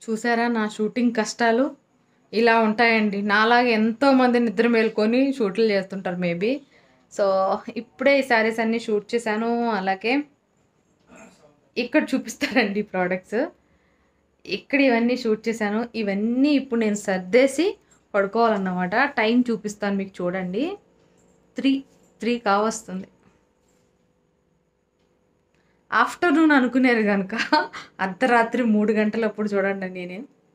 చూసారా నా షూటింగ్ కష్టాలు ఇలా ఉంటాయండి నాలాగా ఎంతోమంది నిద్ర మేల్కొని షూట్లు చేస్తుంటారు మేబీ సో ఇప్పుడే ఈ శారీస్ అన్నీ షూట్ చేశాను అలాగే ఇక్కడ చూపిస్తారండి ప్రోడక్ట్స్ ఇక్కడ ఇవన్నీ షూట్ చేశాను ఇవన్నీ ఇప్పుడు నేను సర్దేసి పడుకోవాలన్నమాట టైం చూపిస్తాను మీకు చూడండి త్రీ త్రీ కావస్తుంది ఆఫ్టర్నూన్ అనుకునేది కనుక అర్ధరాత్రి మూడు గంటలప్పుడు చూడండి నేనే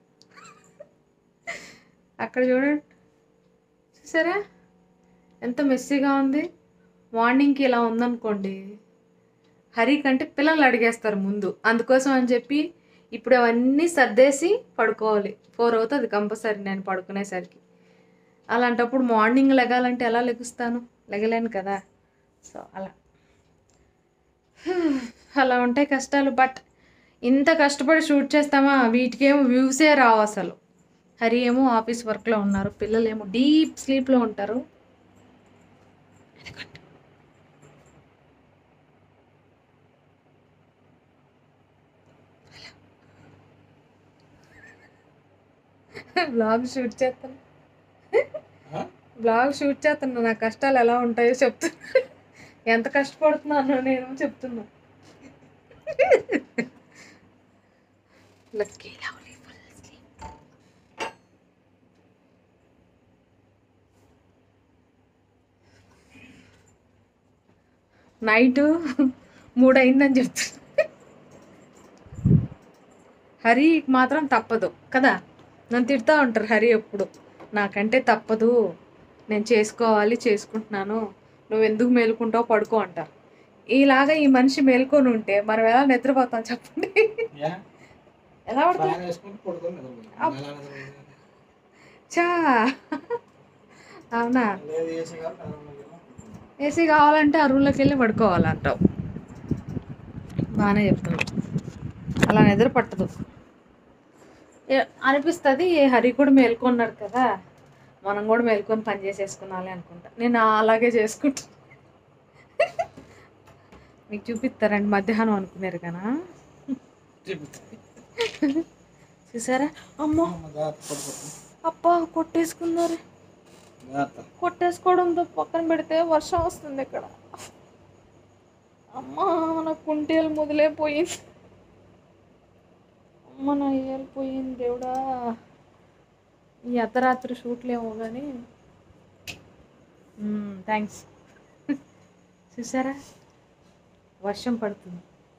అక్కడ చూడండి చూసారా ఎంత మెస్సీగా ఉంది మార్నింగ్కి ఇలా ఉందనుకోండి హరి కంటే పిల్లలు అడిగేస్తారు ముందు అందుకోసం అని చెప్పి ఇప్పుడు అవన్నీ సర్దేసి పడుకోవాలి ఫోర్ అవుతుంది కంపల్సరీ నేను పడుకునేసరికి అలాంటప్పుడు మార్నింగ్ లెగాలంటే ఎలా లెగుస్తాను లెగలేను కదా సో అలా అలా ఉంటాయి కష్టాలు బట్ ఇంత కష్టపడి షూట్ చేస్తామా వీటికేమో వ్యూసే రావు అసలు హరి ఏమో ఆఫీస్ వర్క్లో ఉన్నారు పిల్లలు ఏమో డీప్ స్లీప్లో ఉంటారు బ్లాగ్ షూట్ చేస్తాను బ్లాగ్ షూట్ చేస్తున్నా నా కష్టాలు ఎలా ఉంటాయో చెప్తున్నా ఎంత కష్టపడుతున్నానో నేను చెప్తున్నా Lucky lovely full sleep. Night మూడు అయిందని చెప్తున్నా హరి మాత్రం తప్పదు కదా నన్ను తిడతా ఉంటారు హరి ఎప్పుడు నాకంటే తప్పదు నేను చేసుకోవాలి చేసుకుంటున్నాను నువ్వు ఎందుకు మేలుకుంటావు పడుకో అంటారు ఇలాగా ఈ మనిషి మేల్కొని ఉంటే మనం ఎలా నిద్రపోతాం చెప్పండి ఎలా పడతాం ఫ్యాన్ వేసుకుంటూ పడుకొని నిద్రపోతాం. అప్. ఎలా నిద్రపోతాం? చా అవునా లేదు ఏసీ కాదు, ఫ్యాన్ ఉన్నది కదా, పడుకుంటాం. ఏసీ కావాలంటే ఆ రూమ్లోకి వెళ్ళి పడుకోవాలంటావు బాగానే చెప్తున్నావు అలా నిద్ర పట్టదు ఏ- అనిపిస్తుంది ఏ హరి కూడా మేల్కొన్నాడు కదా మనం కూడా మేల్కొని పని చేసేసుకున్నాలి అనుకుంటా నేను అలాగే చేసుకుంటా మీకు చూపిస్తారండి మధ్యాహ్నం అనుకున్నారు కదా చూసారా అమ్మో అమ్మ, జాగ్రత్త పడిపోతాం. అప్పా కొట్టేసుకున్నారు జాగ్రత్త. కొట్టేసుకోవడంతో పక్కన పెడితే వర్షం వస్తుంది ఇక్కడ అమ్మా నా కుంటీలు మొదలే పోయింది అమ్మ నా ఇయ్యాలు పోయింది దేవుడా ఈ అర్ధరాత్రి షూట్లేమో కానీ థ్యాంక్స్ చూసారా వర్షం పడుతుంది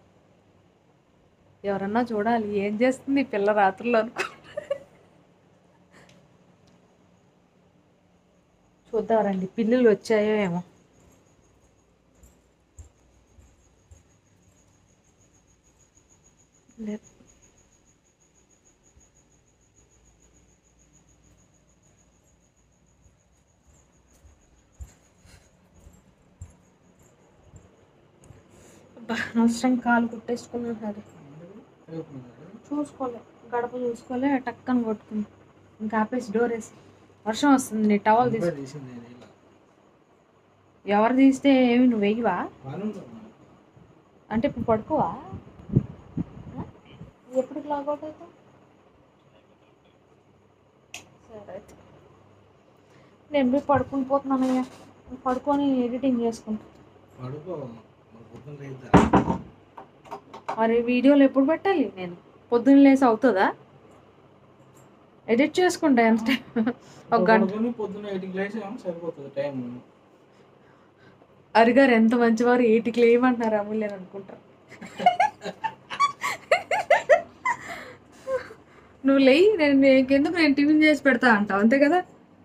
ఎవరన్నా చూడాలి ఏం చేస్తుంది ఈ పిల్ల రాత్రులు అనుకో చూద్దాం రండి పిల్లులు వచ్చాయో ఏమో లేదు అబ్బా అనవసరం కాలు కుట్టేసుకున్నాను అది రేపున్నాడు. చూసుకోలే గడప చూసుకోలే టక్కన కొట్టుకుంది ఇంకా ఆపేసి డోర్ వేసి వర్షం వస్తుంది నీ టవల్ తీసు ఇప్పుడే తీసింది నేను ఇలా. ఎవరు తీస్తే ఏమి నువ్వు వెయ్యవా పని ఉంటుంది నాకు. అంటే ఇప్పుడు పడుకోవా ఆ? ఎప్పటికి లాగౌట్ అవుతావు సరే అయితే నేను పోయి పడుకుని పోతున్నానయ్యా పడుకొని ఎడిటింగ్ చేసుకుంటా పడుకో మరి పొద్దున్న లేద్దా మరి వీడియోలు ఎప్పుడు పెట్టాలి నేను పొద్దున్న లేసి అవుతుందా ఎడిట్ చేసుకుంటా ఎంత టైం ఒక గంట పడుకొని పొద్దున్న ఎయిటింగ్ లేచి ఏమో సరిపోతుంది టైం అరిగారు ఎంత మంచివారు ఏటికి లేమంటున్నారు అమూల్యం అనుకుంటా నువ్వు లేయి నేను నీకెందుకు నేను టిఫిన్ చేసి పెడతా అంటావు అంతే కదా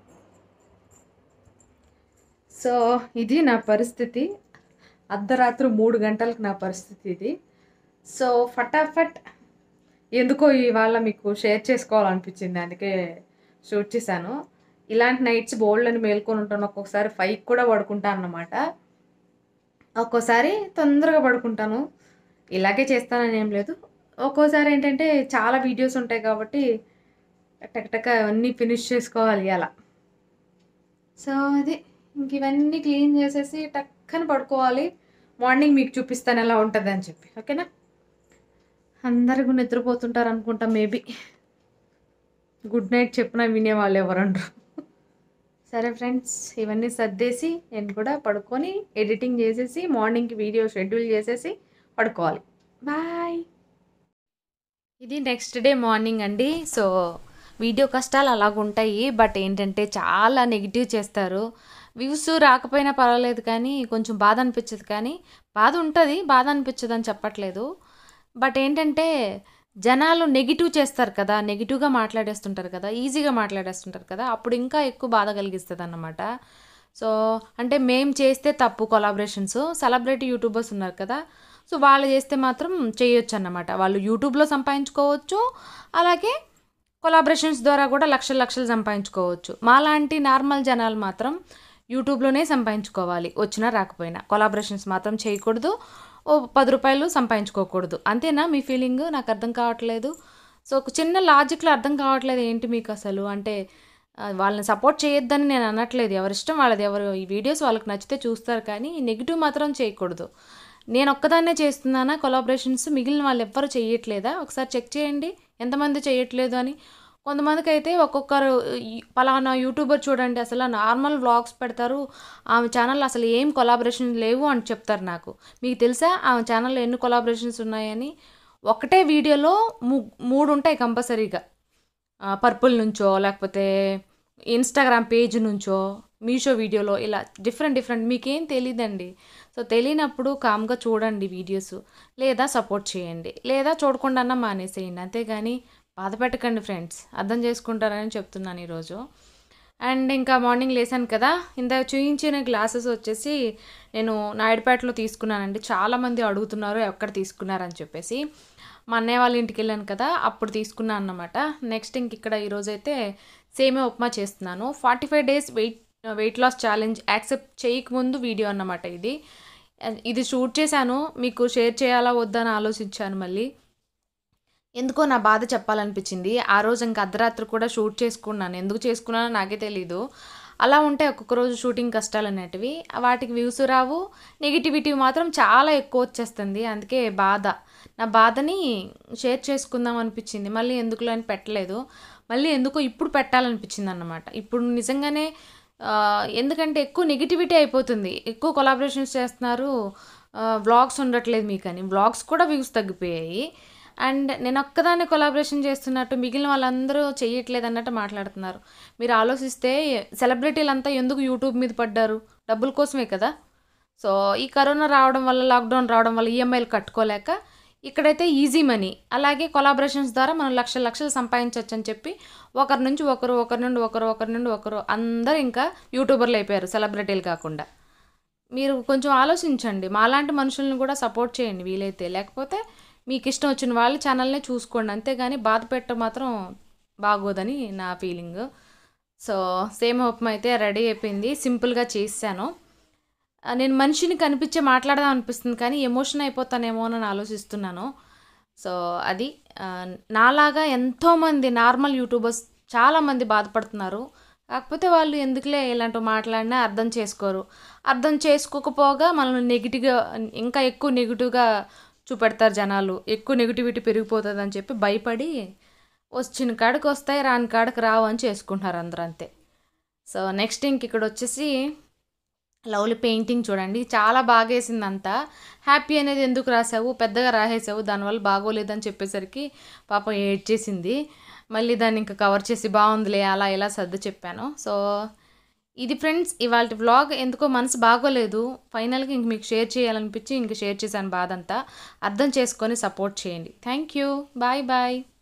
సో ఇది నా పరిస్థితి అర్ధరాత్రి మూడు గంటలకు నా పరిస్థితి ఇది సో ఫటాఫట్ ఎందుకో ఇవాళ మీకు షేర్ చేసుకోవాలనిపించింది అందుకే షూట్ చేశాను ఇలాంటి నైట్స్ బోల్డ్ అని మేల్కొని ఉంటాను ఒక్కొక్కసారి ఫైవ్ కూడా పడుకుంటాను అన్నమాట ఒక్కోసారి తొందరగా పడుకుంటాను ఇలాగే చేస్తానని ఏం లేదు ఒక్కోసారి ఏంటంటే చాలా వీడియోస్ ఉంటాయి కాబట్టి టక్ అన్నీ ఫినిష్ చేసుకోవాలి అలా సో అది ఇంక ఇవన్నీ క్లీన్ చేసేసి టక్కన పడుకోవాలి మార్నింగ్ మీకు చూపిస్తాను ఎలా ఉంటుంది అని చెప్పి ఓకేనా అందరూ నిద్రపోతుంటారు అనుకుంటా మేబీ గుడ్ నైట్ చెప్పినా వినేవాళ్ళు ఎవరండ్రు సరే ఫ్రెండ్స్ ఇవన్నీ సర్దేసి నేను కూడా పడుకొని ఎడిటింగ్ చేసేసి మార్నింగ్కి వీడియో షెడ్యూల్ చేసేసి పడుకోవాలి బాయ్ ఇది నెక్స్ట్ డే మార్నింగ్ అండి సో వీడియో కష్టాలు అలాగుంటాయి బట్ ఏంటంటే చాలా నెగిటివ్ చేస్తారు వ్యూస్ రాకపోయినా పర్వాలేదు కానీ కొంచెం బాధ అనిపించదు కానీ బాధ ఉంటుంది బాధ అనిపించదు అని చెప్పట్లేదు బట్ ఏంటంటే జనాలు నెగిటివ్ చేస్తారు కదా నెగిటివ్గా మాట్లాడేస్తుంటారు కదా ఈజీగా మాట్లాడేస్తుంటారు కదా అప్పుడు ఇంకా ఎక్కువ బాధ కలిగిస్తుంది అన్నమాట సో అంటే మేం చేస్తే తప్పు కొలాబరేషన్స్ సెలబ్రిటీ యూట్యూబర్స్ ఉన్నారు కదా సో వాళ్ళు చేస్తే మాత్రం చేయొచ్చు అన్నమాట వాళ్ళు యూట్యూబ్లో సంపాదించుకోవచ్చు అలాగే కొలాబరేషన్స్ ద్వారా కూడా లక్షల లక్షలు సంపాదించుకోవచ్చు మాలాంటి నార్మల్ జనాలు మాత్రం యూట్యూబ్లోనే సంపాదించుకోవాలి వచ్చినా రాకపోయినా కొలాబరేషన్స్ మాత్రం చేయకూడదు ఓ పది రూపాయలు సంపాదించుకోకూడదు అంతేనా మీ ఫీలింగ్ నాకు అర్థం కావట్లేదు సో ఒక చిన్న లాజిక్లో అర్థం కావట్లేదు ఏంటి మీకు అసలు అంటే ఆ, వాళ్ళని సపోర్ట్ చేయొద్దని నేను అనట్లేదు ఎవరిష్టం వాళ్ళది ఎవరు ఈ వీడియోస్ వాళ్ళకి నచ్చితే చూస్తారు కానీ నెగిటివ్ మాత్రం చేయకూడదు నేను ఒక్కదాన్నే చేస్తున్నానా కొలాబరేషన్స్ మిగిలిన వాళ్ళు ఎవ్వరు చేయట్లేదా ఒకసారి చెక్ చేయండి ఎంతమంది చేయట్లేదు అని కొంతమందికి అయితే ఒక్కొక్కరు ఈ- పలానా యూట్యూబర్ చూడండి అసలు నార్మల్ వ్లాగ్స్ పెడతారు ఆమె ఛానల్ అసలు ఏం కొలాబరేషన్ లేవు అని చెప్తారు నాకు మీకు తెలుసా ఆమె ఛానల్లో ఎన్ని కొలాబరేషన్స్ ఉన్నాయని ఒకటే వీడియోలో ము మూడు ఉంటాయి కంపల్సరీగా పర్పుల్ నుంచో లేకపోతే ఇన్స్టాగ్రామ్ పేజ్ నుంచో మీషో వీడియోలో ఇలా డిఫరెంట్ డిఫరెంట్ మీకేం తెలియదండి సో తెలియనప్పుడు కామ్గా చూడండి వీడియోస్ లేదా సపోర్ట్ చేయండి లేదా చూడకుండా మానేసేయండి అంతేగాని బాధ పెట్టకండి ఫ్రెండ్స్ అర్థం చేసుకుంటారని చెప్తున్నాను ఈరోజు అండ్ ఇంకా మార్నింగ్ లేసాను కదా ఇందాక చూయించిన గ్లాసెస్ వచ్చేసి నేను నాయుడుపేటలో తీసుకున్నానండి చాలామంది అడుగుతున్నారు ఎక్కడ తీసుకున్నారని చెప్పేసి మా అన్నయ్య వాళ్ళ ఇంటికి వెళ్ళాను కదా అప్పుడు తీసుకున్నాను అన్నమాట నెక్స్ట్ ఇంక ఇక్కడ ఈరోజైతే సేమే ఉప్మా చేస్తున్నాను forty five days weight weight loss challenge accept చేయకముందు వీడియో అన్నమాట ఇది ఇది షూట్ చేశాను మీకు షేర్ చేయాలా వద్దా అని ఆలోచించాను మళ్ళీ ఎందుకో నా బాధ చెప్పాలనిపించింది ఆ రోజు ఇంకా అర్ధరాత్రి కూడా షూట్ చేసుకున్నాను ఎందుకు చేసుకున్నానో నాకే తెలీదు అలా ఉంటే ఒక్కొక్క రోజు షూటింగ్ కష్టాలు అనేటివి వాటికి వ్యూస్ రావు నెగిటివిటీ మాత్రం చాలా ఎక్కువ వచ్చేస్తుంది అందుకే బాధ నా బాధని షేర్ చేసుకుందాం అనిపించింది మళ్ళీ ఎందుకులో అని పెట్టలేదు మళ్ళీ ఎందుకో ఇప్పుడు పెట్టాలనిపించింది అన్నమాట ఇప్పుడు నిజంగానే ఆ, ఎందుకంటే ఎక్కువ నెగిటివిటీ అయిపోతుంది ఎక్కువ కొలాబరేషన్స్ చేస్తున్నారు వ్లాగ్స్ ఉండట్లేదు మీకు అని వ్లాగ్స్ కూడా వ్యూస్ తగ్గిపోయాయి అండ్ నేను ఒక్కదాన్ని కొలాబరేషన్ చేస్తున్నట్టు మిగిలిన వాళ్ళందరూ చేయట్లేదు అన్నట్టు మాట్లాడుతున్నారు మీరు ఆలోచిస్తే సెలబ్రిటీలు అంతా ఎందుకు యూట్యూబ్ మీద పడ్డారు డబ్బుల కోసమే కదా సో ఈ కరోనా రావడం వల్ల లాక్డౌన్ రావడం వల్ల ఈఎంఐలు కట్టుకోలేక ఇక్కడైతే ఈజీ మనీ అలాగే కొలాబరేషన్స్ ద్వారా మనం లక్షల లక్షలు సంపాదించవచ్చు అని చెప్పి ఒకరి నుంచి ఒకరు ఒకరి నుండి ఒకరు ఒకరి నుండి ఒకరు అందరూ ఇంకా యూట్యూబర్లు అయిపోయారు సెలబ్రిటీలు కాకుండా మీరు కొంచెం ఆలోచించండి మాలాంటి మనుషులను కూడా సపోర్ట్ చేయండి వీలైతే లేకపోతే మీకు ఇష్టం వచ్చిన వాళ్ళ ఛానల్నే చూసుకోండి అంతేగాని బాధ పెట్ట మాత్రం బాగోదని నా ఫీలింగ్ సో సేమ్ ఉప్మా అయితే రెడీ అయిపోయింది సింపుల్గా చేశాను ఆ, నేను మనిషిని కనిపించే మాట్లాడదాం అనిపిస్తుంది కానీ ఎమోషన్ అయిపోతానేమో అని ఆలోచిస్తున్నాను సో అది ఆ, నాలాగా ఎంతోమంది నార్మల్ యూట్యూబర్స్ చాలామంది బాధపడుతున్నారు కాకపోతే వాళ్ళు ఎందుకులే ఇలాంటివి మాట్లాడినా అర్థం చేసుకోరు అర్థం చేసుకోకపోగా మనల్ని నెగిటివ్గా ఇంకా ఎక్కువ నెగిటివ్గా చూపెడతారు జనాలు ఎక్కువ నెగిటివిటీ పెరిగిపోతుంది అని చెప్పి భయపడి వచ్చిన కాడికి వస్తాయి రాని కాడికి రావు అని చేసుకుంటున్నారు అందరూ అంతే సో నెక్స్ట్ ఇంక ఇక్కడ వచ్చేసి లవ్లీ పెయింటింగ్ చూడండి చాలా బాగా వేసింది అంతా హ్యాపీ అనేది ఎందుకు రాసావు పెద్దగా రాసేసావు దానివల్ల బాగోలేదని చెప్పేసరికి పాపం ఏడ్చేసింది మళ్ళీ దాన్ని ఇంకా కవర్ చేసి బాగుందిలే అలా ఇలా సర్దు చెప్పాను సో ఇది ఫ్రెండ్స్ ఇవాళ వ్లాగ్ ఎందుకో మనసు బాగోలేదు ఫైనల్గా ఇంక మీకు షేర్ చేయాలనిపించి ఇంక షేర్ చేశాను బాధ అంతా అర్థం చేసుకొని సపోర్ట్ చేయండి థ్యాంక్ యూ బాయ్ బాయ్